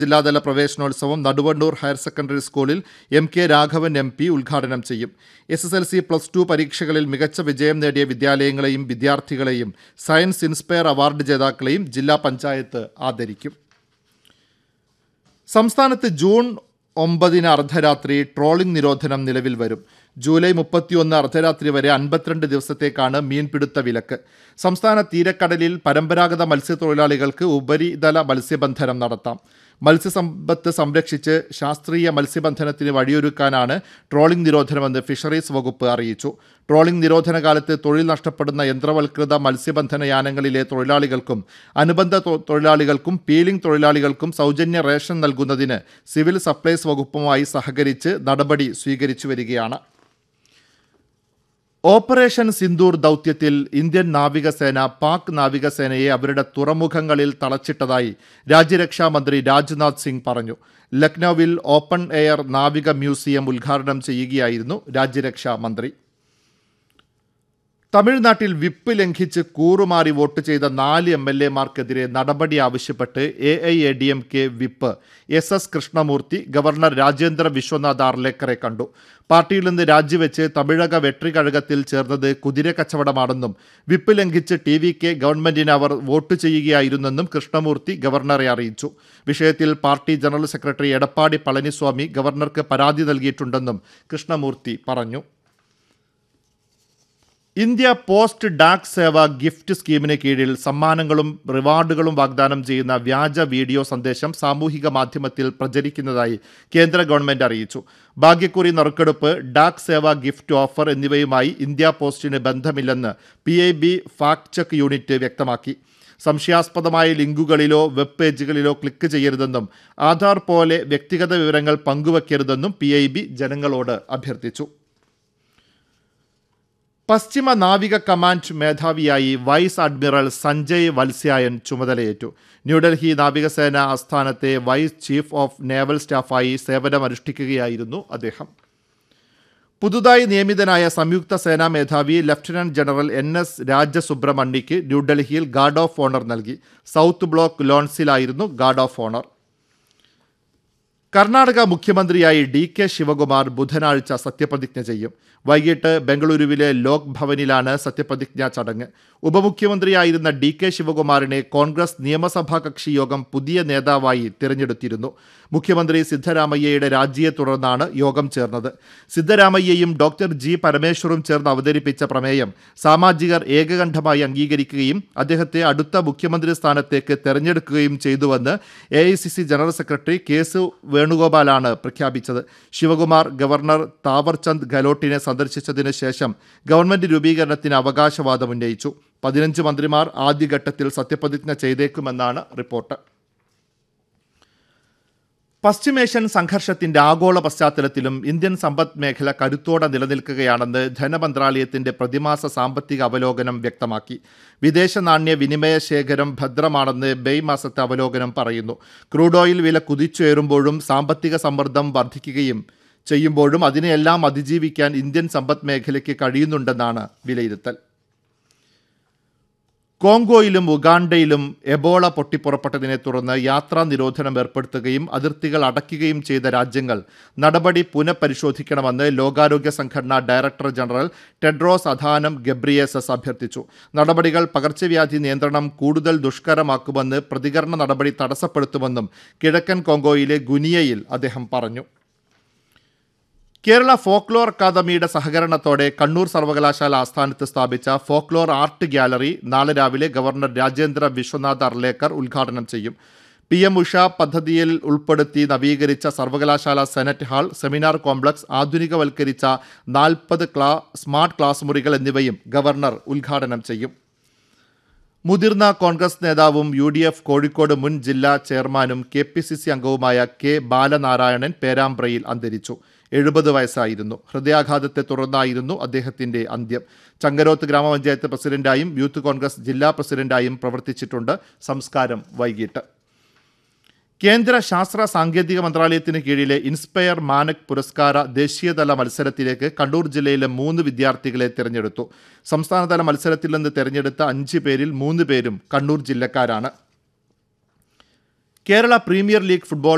ജില്ലാതല പ്രവേശനോത്സവം Naduvannur higher secondary സ്കൂളിൽ M K Raghavan M P ഉദ്ഘാടനം ചെയ്യും S S L C plus two പരീക്ഷകളിൽ മികച്ച വിജയം നേടിയ വിദ്യാലയങ്ങളെയും വിദ്യാർത്ഥികളെയും സയൻസ് ഇൻസ്പയർ അവാർഡ് ജേതാക്കളെയും ജില്ലാ പഞ്ചായത്ത് ആദരിക്കും സംസ്ഥാനത്ത് ജൂൺ ഒമ്പതിന് അർദ്ധരാത്രി ട്രോളിംഗ് നിരോധനം നിലവിൽ വരും ജൂലൈ മുപ്പത്തിയൊന്ന് അർദ്ധരാത്രി വരെ അൻപത്തിരണ്ട് ദിവസത്തേക്കാണ് മീൻപിടുത്ത വിലക്ക് സംസ്ഥാന തീരക്കടലിൽ പരമ്പരാഗത മത്സ്യത്തൊഴിലാളികൾക്ക് ഉപരിതല മത്സ്യബന്ധനം നടത്താം മത്സ്യസമ്പത്ത് സംരക്ഷിച്ച് ശാസ്ത്രീയ മത്സ്യബന്ധനത്തിന് വഴിയൊരുക്കാനാണ് ട്രോളിംഗ് നിരോധനമെന്ന് ഫിഷറീസ് വകുപ്പ് അറിയിച്ചു ട്രോളിംഗ് നിരോധന കാലത്ത് തൊഴിൽ നഷ്ടപ്പെടുന്ന യന്ത്രവൽകൃത മത്സ്യബന്ധന യാനങ്ങളിലെ തൊഴിലാളികൾക്കും അനുബന്ധ തൊ- തൊഴിലാളികൾക്കും പീലിംഗ് തൊഴിലാളികൾക്കും സൗജന്യ റേഷൻ നൽകുന്നതിന് സിവിൽ സപ്ലൈസ് വകുപ്പുമായി സഹകരിച്ച് നടപടി സ്വീകരിച്ചു വരികയാണ് ഓപ്പറേഷൻ സിന്ദൂർ ദൗത്യത്തിൽ ഇന്ത്യൻ നാവികസേന പാക് നാവികസേനയെ അവരുടെ തുറമുഖങ്ങളിൽ തളച്ചിട്ടതായി രാജ്യരക്ഷാ മന്ത്രി രാജ്നാഥ് സിംഗ് പറഞ്ഞു ലക്നൌവിൽ ഓപ്പൺ എയർ നാവിക മ്യൂസിയം ഉദ്ഘാടനം ചെയ്യുകയായിരുന്നു രാജ്യരക്ഷാ മന്ത്രി തമിഴ്നാട്ടിൽ വിപ്പ് ലംഘിച്ച് കൂറുമാറി വോട്ട് ചെയ്ത നാല് എം എൽ എമാർക്കെതിരെ നടപടി ആവശ്യപ്പെട്ട് A I A D M K whip S S Krishnamoorthy governor Rajendra Vishwanath ആർലേക്കറെ കണ്ടു പാർട്ടിയിൽ നിന്ന് രാജിവെച്ച് തമിഴക വെട്രികഴകത്തിൽ ചേർന്നത് കുതിര കച്ചവടമാണെന്നും വിപ്പ് ലംഘിച്ച് ടി വി കെ ഗവൺമെന്റിന് അവർ വോട്ട് ചെയ്യുകയായിരുന്നെന്നും കൃഷ്ണമൂർത്തി ഗവർണറെ അറിയിച്ചു വിഷയത്തിൽ party general secretary Edappadi Palaniswami ഗവർണർക്ക് പരാതി നൽകിയിട്ടുണ്ടെന്നും കൃഷ്ണമൂർത്തി പറഞ്ഞു India post Dak Seva gift സ്കീമിന് കീഴിൽ സമ്മാനങ്ങളും റിവാർഡുകളും വാഗ്ദാനം ചെയ്യുന്ന വ്യാജ വീഡിയോ സന്ദേശം സാമൂഹിക മാധ്യമത്തിൽ പ്രചരിക്കുന്നതായി കേന്ദ്ര ഗവൺമെന്റ് അറിയിച്ചു ഭാഗ്യക്കുറി നറുക്കെടുപ്പ് ഡാക് സേവ ഗിഫ്റ്റ് ഓഫർ എന്നിവയുമായി ഇന്ത്യ പോസ്റ്റിന് ബന്ധമില്ലെന്ന് P I B fact check unit വ്യക്തമാക്കി സംശയാസ്പദമായ ലിങ്കുകളിലോ വെബ് പേജുകളിലോ ക്ലിക്ക് ചെയ്യരുതെന്നും ആധാർ പോലെ വ്യക്തിഗത വിവരങ്ങൾ പങ്കുവയ്ക്കരുതെന്നും പി ജനങ്ങളോട് അഭ്യർത്ഥിച്ചു പശ്ചിമ നാവിക കമാൻഡ് മേധാവിയായി വൈസ് അഡ്മിറൽ സഞ്ജയ് വത്സ്യായൻ ചുമതലയേറ്റു ന്യൂഡൽഹി നാവികസേന ആസ്ഥാനത്തെ വൈസ് ചീഫ് ഓഫ് നേവൽ സ്റ്റാഫായി സേവനമനുഷ്ഠിക്കുകയായിരുന്നു അദ്ദേഹം പുതുതായി നിയമിതനായ സംയുക്ത സേനാ മേധാവി ലഫ്റ്റനന്റ് ജനറൽ എൻ എസ് രാജസുബ്രഹ്മണ്യയ്ക്ക് ന്യൂഡൽഹിയിൽ ഗാർഡ് ഓഫ് ഓണർ നൽകി സൗത്ത് ബ്ലോക്ക് ലോൺസിലായിരുന്നു ഗാർഡ് ഓഫ് ഓണർ കർണാടക മുഖ്യമന്ത്രിയായി ഡി കെ ശിവകുമാർ ബുധനാഴ്ച സത്യപ്രതിജ്ഞ ചെയ്യും വൈകിട്ട് ബംഗളൂരുവിലെ ലോക് ഭവനിലാണ് സത്യപ്രതിജ്ഞാ ചടങ്ങ് ഉപമുഖ്യമന്ത്രിയായിരുന്ന ഡി കെ ശിവകുമാറിനെ കോൺഗ്രസ് നിയമസഭാ കക്ഷി യോഗം പുതിയ നേതാവായി തിരഞ്ഞെടുത്തിരുന്നു മുഖ്യമന്ത്രി സിദ്ധരാമയ്യയുടെ രാജിയെ തുടർന്നാണ് യോഗം ചേർന്നത് സിദ്ധരാമയ്യയും ഡോക്ടർ ജി പരമേശ്വറും ചേർന്ന് അവതരിപ്പിച്ച പ്രമേയം സാമാജികർ ഏകകണ്ഠമായി അംഗീകരിക്കുകയും അദ്ദേഹത്തെ അടുത്ത മുഖ്യമന്ത്രി സ്ഥാനത്തേക്ക് തെരഞ്ഞെടുക്കുകയും ചെയ്തുവെന്ന് A general secretary K S വേണുഗോപാലാണ് പ്രഖ്യാപിച്ചത് ശിവകുമാർ ഗവർണർ താവർചന്ദ് ഗെഹ്ലോട്ടിനെ സന്ദർശിച്ചതിന് ശേഷം ഗവൺമെന്റ് രൂപീകരണത്തിന് അവകാശവാദം ഉന്നയിച്ചു പതിനഞ്ച് മന്ത്രിമാർ ആദ്യഘട്ടത്തിൽ സത്യപ്രതിജ്ഞ ചെയ്തേക്കുമെന്നാണ് റിപ്പോർട്ട് പശ്ചിമേഷ്യൻ സംഘർഷത്തിന്റെ ആഗോള പശ്ചാത്തലത്തിലും ഇന്ത്യൻ സമ്പദ് മേഖല കരുത്തോടെ നിലനിൽക്കുകയാണെന്ന് ധനമന്ത്രാലയത്തിന്റെ പ്രതിമാസ സാമ്പത്തിക അവലോകനം വ്യക്തമാക്കി വിദേശ നാണ്യ വിനിമയ ശേഖരം ഭദ്രമാണെന്ന് മെയ് മാസത്തെ അവലോകനം പറയുന്നു ക്രൂഡ് ഓയിൽ വില കുതിച്ചുയരുമ്പോഴും സാമ്പത്തിക സമ്മർദ്ദം വർദ്ധിക്കുകയും ചെയ്യുമ്പോഴും അതിനെയെല്ലാം അതിജീവിക്കാൻ ഇന്ത്യൻ സമ്പദ് മേഖലയ്ക്ക് കഴിയുന്നുണ്ടെന്നാണ് വിലയിരുത്തൽ കോങ്കോയിലും ഉഗാണ്ടയിലും എബോള പൊട്ടിപ്പുറപ്പെട്ടതിനെ തുടർന്ന് യാത്രാ നിരോധനം ഏർപ്പെടുത്തുകയും അതിർത്തികൾ അടയ്ക്കുകയും ചെയ്ത രാജ്യങ്ങൾ നടപടി പുനഃപരിശോധിക്കണമെന്ന് ലോകാരോഗ്യ സംഘടന director general Tedros Adhanom Ghebreyesus അഭ്യർത്ഥിച്ചു നടപടികൾ പകർച്ചവ്യാധി നിയന്ത്രണം കൂടുതൽ ദുഷ്കരമാക്കുമെന്ന് പ്രതികരണ നടപടി തടസ്സപ്പെടുത്തുമെന്നും കിഴക്കൻ കോങ്കോയിലെ ഗുനിയയിൽ അദ്ദേഹം പറഞ്ഞു കേരള ഫോക്ലോർ അക്കാദമിയുടെ സഹകരണത്തോടെ കണ്ണൂർ സർവകലാശാല ആസ്ഥാനത്ത് സ്ഥാപിച്ച ഫോക്ലോർ ആർട്ട് ഗ്യാലറി നാളെ രാവിലെ ഗവർണർ രാജേന്ദ്ര വിശ്വനാഥ് അർലേക്കർ ഉദ്ഘാടനം ചെയ്യും പി എം ഉഷ പദ്ധതിയിൽ ഉൾപ്പെടുത്തി നവീകരിച്ച സർവകലാശാല സെനറ്റ് ഹാൾ സെമിനാർ കോംപ്ലക്സ് ആധുനികവൽക്കരിച്ച നാൽപ്പത് ക്ലാ സ്മാർട്ട് ക്ലാസ് മുറികൾ എന്നിവയും ഗവർണർ ഉദ്ഘാടനം ചെയ്യും മുതിർന്ന കോൺഗ്രസ് നേതാവും യു ഡി എഫ് കോഴിക്കോട് മുൻ ജില്ലാ ചെയർമാനും കെ പി സി സി അംഗവുമായ കെ ബാലനാരായണൻ പേരാമ്പ്രയിൽ അന്തരിച്ചു എഴുപത് വയസ്സായിരുന്നു ഹൃദയാഘാതത്തെ തുടർന്നായിരുന്നു അദ്ദേഹത്തിന്റെ അന്ത്യം ചങ്ങരോത്ത് ഗ്രാമപഞ്ചായത്ത് പ്രസിഡന്റായും യൂത്ത് കോൺഗ്രസ് ജില്ലാ പ്രസിഡന്റായും പ്രവർത്തിച്ചിട്ടുണ്ട് സംസ്കാരം വൈകിട്ട് കേന്ദ്ര ശാസ്ത്ര സാങ്കേതിക മന്ത്രാലയത്തിന് കീഴിലെ ഇൻസ്പയർ മാനക് പുരസ്കാര ദേശീയതല മത്സരത്തിലേക്ക് കണ്ണൂർ ജില്ലയിലെ മൂന്ന് വിദ്യാർത്ഥികളെ തിരഞ്ഞെടുത്തു സംസ്ഥാനതല മത്സരത്തിൽ നിന്ന് തിരഞ്ഞെടുത്ത അഞ്ച് പേരിൽ മൂന്ന് പേരും കണ്ണൂർ ജില്ലക്കാരാണ് കേരള പ്രീമിയർ ലീഗ് ഫുട്ബോൾ